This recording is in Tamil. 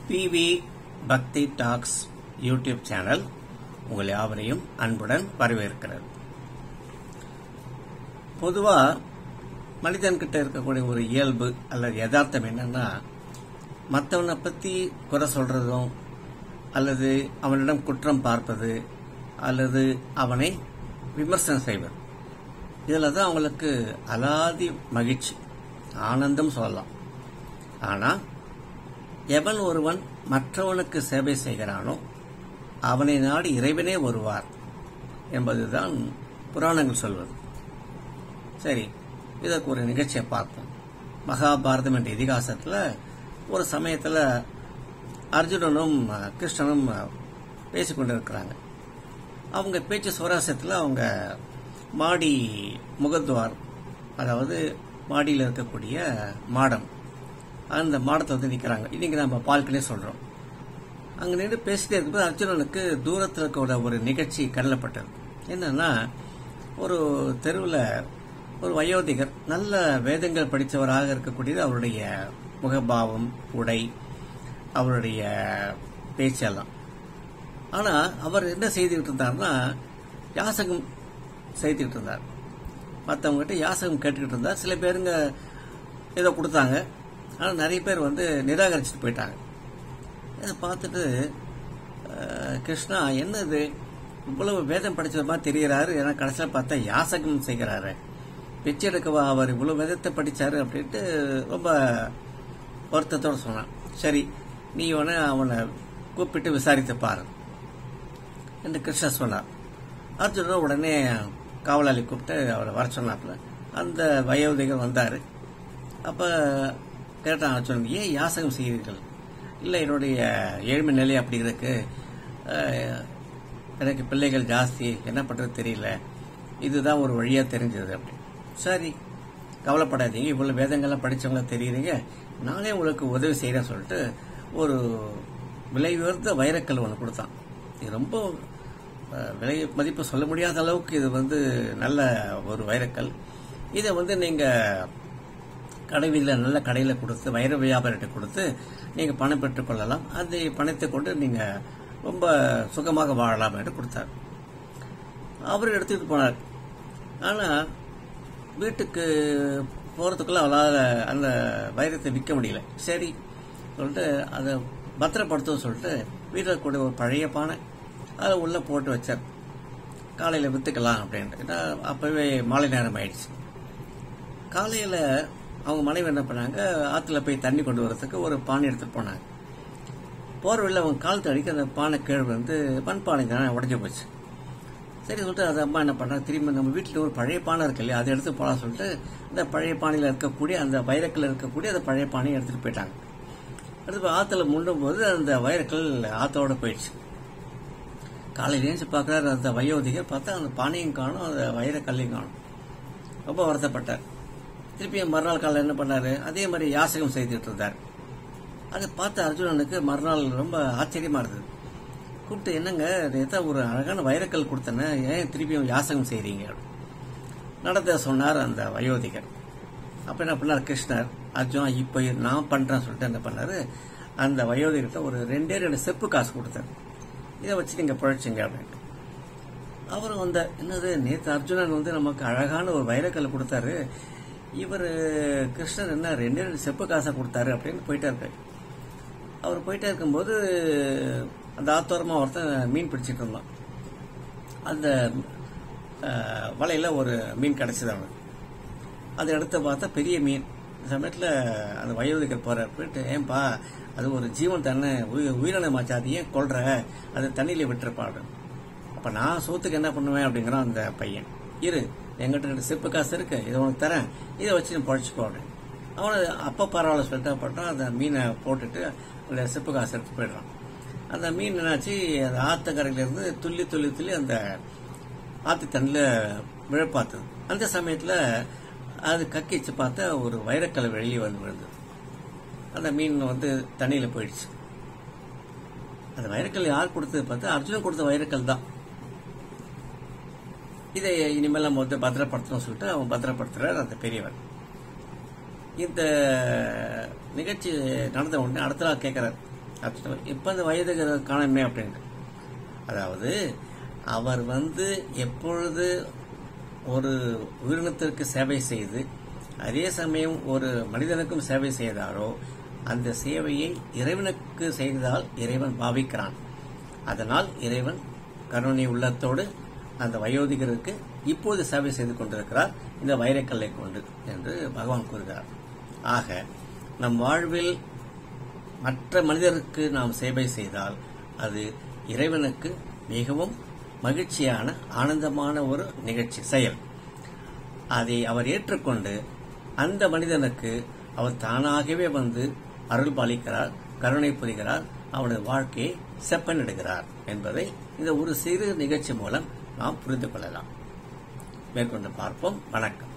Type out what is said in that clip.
பிவி பக்தி டாக்ஸ் யூடியூப் சேனல் உங்கள் யாவரையும் அன்புடன் வரவேற்கிறது பொதுவா மனிதன்கிட்ட இருக்கக்கூடிய ஒரு இயல்பு அல்லது யதார்த்தம் என்னன்னா மற்றவனை பத்தி குறை சொல்றதும் அல்லது அவனிடம் குற்றம் பார்ப்பது அல்லது அவனை விமர்சனம் செய்வது இதில் தான் அவங்களுக்கு அலாதி மகிழ்ச்சி ஆனந்தம் சொல்லலாம் ஆனா எவன் ஒருவன் மற்றவனுக்கு சேவை செய்கிறானோ அவனை நாடி இறைவனே வருவார் என்பதுதான் புராணங்கள் சொல்வது சரி இதற்கு ஒரு நிகழ்ச்சியை பார்ப்போம் மகாபாரதம் என்ற இதிகாசத்துல ஒரு சமயத்துல அர்ஜுனனும் கிருஷ்ணனும் பேசிக்கொண்டிருக்கிறாங்க அவங்க பேச்சு சுவராசத்தில் அவங்க மாடி முகத்வார் அதாவது மாடியில் இருக்கக்கூடிய மாடம் அந்த மாடத்தை வந்து நிற்கிறாங்க இன்னைக்கு நம்ம பால்கனே சொல்றோம் அங்க நின்று பேசிட்டே இருக்கும்போது அர்ஜுனனுக்கு தூரத்தில் இருக்கிற ஒரு நிகழ்ச்சி கடலப்பட்டது என்னன்னா ஒரு தெருவில் ஒரு வயோதிகர் நல்ல வேதங்கள் படித்தவராக இருக்கக்கூடியது அவருடைய முகபாவம் உடை அவருடைய பேச்செல்லாம் ஆனா அவர் என்ன செய்துகிட்டு இருந்தார்னா யாசகம் செய்துகிட்டு இருந்தார் மற்றவங்ககிட்ட யாசகம் கேட்டுக்கிட்டு இருந்தார் சில பேருங்க ஏதோ கொடுத்தாங்க ஆனால் நிறைய பேர் வந்து நிராகரிச்சுட்டு போயிட்டாங்க இதை பார்த்துட்டு கிருஷ்ணா என்ன இது இவ்வளவு வேதம் படிச்ச மாதிரி தெரிகிறாரு ஏன்னா கடைசியில் பார்த்தா யாசகம் செய்கிறாரு பிச்சை எடுக்கவா அவர் இவ்வளவு வேதத்தை படிச்சாரு அப்படின்ட்டு ரொம்ப வருத்தத்தோட சொன்னான் சரி நீ உன அவனை கூப்பிட்டு விசாரித்து பாரு என்று கிருஷ்ணா சொன்னார் அர்ஜுனர் உடனே காவலாளி கூப்பிட்டு அவரை வர சொன்னாப்புல அந்த வயோதிகர் வந்தார் அப்போ கேட்டான் அர்ஜுனன் ஏன் யாசகம் செய்கிறீர்கள் இல்லை என்னுடைய ஏழ்மை நிலை அப்படி இருக்கு எனக்கு பிள்ளைகள் ஜாஸ்தி என்ன பண்ணுறது தெரியல இதுதான் ஒரு வழியாக தெரிஞ்சது அப்படி சரி கவலைப்படாதீங்க இவ்வளோ வேதங்கள்லாம் படித்தவங்கள தெரியுறீங்க நானே உங்களுக்கு உதவி செய்கிறேன்னு சொல்லிட்டு ஒரு விலை உயர்ந்த வைரக்கல் ஒன்று கொடுத்தான் இது ரொம்ப விலை மதிப்பு சொல்ல முடியாத அளவுக்கு இது வந்து நல்ல ஒரு வைரக்கல் இதை வந்து நீங்கள் கடை வீதியில் நல்ல கடையில் கொடுத்து வைர வியாபாரிகிட்ட கொடுத்து நீங்கள் பணம் பெற்றுக்கொள்ளலாம் அந்த பணத்தை கொண்டு நீங்கள் ரொம்ப சுகமாக வாழலாம் என்று கொடுத்தார் அவர் எடுத்துக்கிட்டு போனார் ஆனால் வீட்டுக்கு போகிறதுக்குள்ள அவளால் அந்த வைரத்தை விற்க முடியல சரி சொல்லிட்டு அதை பத்திரப்படுத்தும் சொல்லிட்டு வீட்டில் கூட ஒரு பழைய பானை அதை உள்ளே போட்டு வச்சார் காலையில் விற்றுக்கலாம் அப்படின்ட்டு ஏன்னா அப்போவே மாலை நேரம் ஆயிடுச்சு காலையில் அவங்க மனைவி என்ன பண்ணாங்க ஆற்றுல போய் தண்ணி கொண்டு வரதுக்கு ஒரு பானை எடுத்துகிட்டு போனாங்க போகிற வழியில் அவங்க கால் தடிக்க அந்த பானை கீழ் வந்து மண் பானை தானே உடஞ்சி போச்சு சரி சொல்லிட்டு அது அம்மா என்ன பண்ணாங்க திரும்பி நம்ம வீட்டில் ஒரு பழைய பானை இருக்கு இல்லையா அதை எடுத்து போகலாம் சொல்லிட்டு அந்த பழைய பானையில் இருக்கக்கூடிய அந்த வைரக்கல் இருக்கக்கூடிய அந்த பழைய பானையை எடுத்துகிட்டு போயிட்டாங்க எடுத்து போய் ஆற்றுல முண்டும் போது அந்த வைரக்கல் ஆற்றோட போயிடுச்சு காலையில் ஏஞ்சி பார்க்குறாரு அந்த வயோதிகர் பார்த்தா அந்த பானையும் காணும் அந்த வைரக்கல்லையும் காணும் ரொம்ப வருத்தப்பட்டார் திருப்பியும் மறுநாள் காலையில் என்ன பண்ணாரு அதே மாதிரி யாசகம் செய்துட்டு இருந்தார் அதை பார்த்த அர்ஜுனனுக்கு மறுநாள் ரொம்ப ஆச்சரியமா இருந்தது கூப்பிட்டு என்னங்க நேத்தா ஒரு அழகான வைரக்கல் கொடுத்தேன்னு ஏன் திருப்பியும் யாசகம் செய்றீங்க நடந்த சொன்னார் அந்த வயோதிகர் அப்ப என்ன பண்ணார் கிருஷ்ணர் அர்ஜுன் இப்ப நான் பண்றேன் சொல்லிட்டு என்ன பண்ணாரு அந்த வயோதிகர்கிட்ட ஒரு ரெண்டே ரெண்டு செப்பு காசு கொடுத்தாரு இதை வச்சு நீங்க பிழைச்சிங்க அப்படின்ட்டு அவரும் வந்த என்னது நேத்து அர்ஜுனன் வந்து நமக்கு அழகான ஒரு வைரக்கல் கொடுத்தாரு இவர் கிருஷ்ணர் என்ன ரெண்டே ரெண்டு செப்பு காசை கொடுத்தாரு அப்படின்னு போயிட்டே இருக்காரு அவர் போயிட்டே இருக்கும்போது அந்த ஆத்தோரமா ஒருத்தன் மீன் பிடிச்சிட்டு இருந்தான் அந்த வலையில ஒரு மீன் கிடைச்சது அவனுக்கு அதை எடுத்து பார்த்தா பெரிய மீன் சமயத்தில் அந்த வயோதிகர் போற போயிட்டு ஏன்பா அது ஒரு ஜீவன் தானே உயிரினமாச்சு அது ஏன் கொள்ற அது தண்ணியில விட்டுருப்பாடு அப்ப நான் சோத்துக்கு என்ன பண்ணுவேன் அப்படிங்கிறான் அந்த பையன் இரு எங்கிட்ட ரெண்டு சிப்பு காசு இருக்கு இதை உனக்கு தரேன் இதை வச்சு நீ பழச்சிக்கோ அப்படின்னு அவனை அப்ப பரவாயில்ல சொல்லிட்டு பட்டான் அந்த மீனை போட்டுட்டு அந்த சிப்பு காசு எடுத்து போயிடுறான் அந்த மீன் என்னாச்சு அந்த ஆத்தக்கரையில இருந்து துள்ளி துள்ளி துள்ளி அந்த ஆத்து தண்ணில விழப்பாத்துது அந்த சமயத்துல அது கக்கிச்சு பார்த்தா ஒரு வைரக்கலை வெளியே வந்து விழுந்தது அந்த மீன் வந்து தண்ணியில போயிடுச்சு அந்த வைரக்கல் யார் கொடுத்தது பார்த்தா அர்ஜுனன் கொடுத்த வைரக்கல் தான் இதை இனிமேல் நம்ம வந்து பத்திரப்படுத்தணும் சொல்லிட்டு அவன் பத்திரப்படுத்துறார் அந்த பெரியவர் இந்த நிகழ்ச்சி நடந்த உடனே அடுத்த நாள் கேட்கிறார் அர்த்தம் இப்ப அந்த வயது காணமே அப்படின்ட்டு அதாவது அவர் வந்து எப்பொழுது ஒரு உயிரினத்திற்கு சேவை செய்து அதே சமயம் ஒரு மனிதனுக்கும் சேவை செய்தாரோ அந்த சேவையை இறைவனுக்கு செய்ததால் இறைவன் பாவிக்கிறான் அதனால் இறைவன் கருணை உள்ளத்தோடு அந்த வயோதிகருக்கு இப்போது சேவை செய்து கொண்டிருக்கிறார் இந்த வைரக்கல்லை கொண்டு என்று பகவான் கூறுகிறார் ஆக நம் வாழ்வில் மற்ற மனிதருக்கு நாம் சேவை செய்தால் அது இறைவனுக்கு மிகவும் மகிழ்ச்சியான ஆனந்தமான ஒரு நிகழ்ச்சி செயல் அதை அவர் ஏற்றுக்கொண்டு அந்த மனிதனுக்கு அவர் தானாகவே வந்து அருள் பாலிக்கிறார் கருணை புரிகிறார் அவனது வாழ்க்கையை செப்பனிடுகிறார் என்பதை இந்த ஒரு சிறு நிகழ்ச்சி மூலம் நாம் புரிந்து கொள்ளலாம் மேற்கொண்டு பார்ப்போம் வணக்கம்